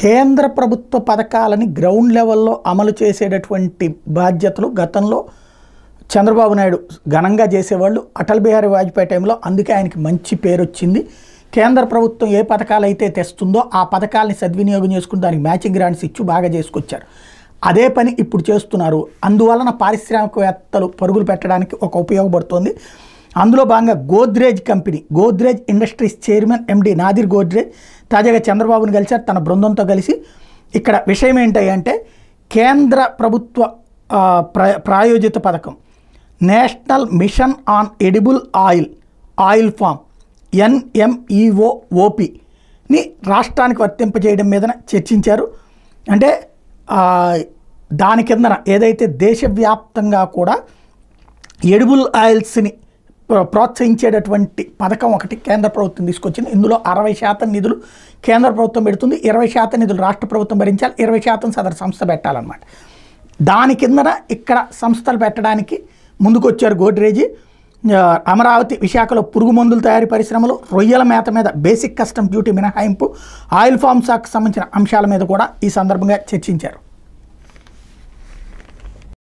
కేంద్ర ప్రభుత్వ పథకాలని గ్రౌండ్ లెవెల్లో అమలు చేసేటటువంటి బాధ్యతలు గతంలో చంద్రబాబు నాయుడు ఘనంగా చేసేవాళ్ళు అటల్ బిహారీ వాజ్పేయి టైంలో అందుకే ఆయనకి మంచి పేరు వచ్చింది కేంద్ర ప్రభుత్వం ఏ పథకాలు అయితే తెస్తుందో ఆ పథకాలని సద్వినియోగం చేసుకుని దానికి మ్యాచింగ్ గ్రాంట్స్ ఇచ్చి బాగా చేసుకొచ్చారు అదే పని ఇప్పుడు చేస్తున్నారు అందువలన పారిశ్రామికవేత్తలు పరుగులు పెట్టడానికి ఒక ఉపయోగపడుతుంది అందులో భాగంగా Godrej company Godrej industries chairman MD Nadir Godrej తాజాగా చంద్రబాబును కలిశారు తన బృందంతో కలిసి ఇక్కడ విషయం ఏంటంటే కేంద్ర ప్రభుత్వ ఆ, ప్ర ప్రాయోజిత పథకం national mission on edible oil oil palm ఎన్ఎంఈఓఓపిని రాష్ట్రానికి వర్తింపజేయడం మీద చర్చించారు అంటే ఆ, దాని కిందన ఏదైతే దేశవ్యాప్తంగా కూడా ఎడిబుల్ ఆయిల్స్ని ప్ర- ప్రోత్సహించేటటువంటి పథకం ఒకటి కేంద్ర ప్రభుత్వం తీసుకొచ్చింది ఇందులో అరవై శాతం నిధులు కేంద్ర ప్రభుత్వం పెడుతుంది ఇరవై శాతం నిధులు రాష్ట్ర ప్రభుత్వం భరించాలి ఇరవై శాతం సదరు సంస్థ పెట్టాలన్నమాట దాని కిందన ఇక్కడ సంస్థలు పెట్టడానికి ముందుకొచ్చారు గోడ్రేజీ ఆ, అమరావతి విశాఖలో పురుగు మందుల తయారీ పరిశ్రమలు రొయ్యల మేత మీద బేసిక్ కస్టమ్ డ్యూటీ మినహాయింపు ఆయిల్ ఫామ్ శాఖకు సంబంధించిన అంశాల మీద కూడా ఈ సందర్భంగా చర్చించారు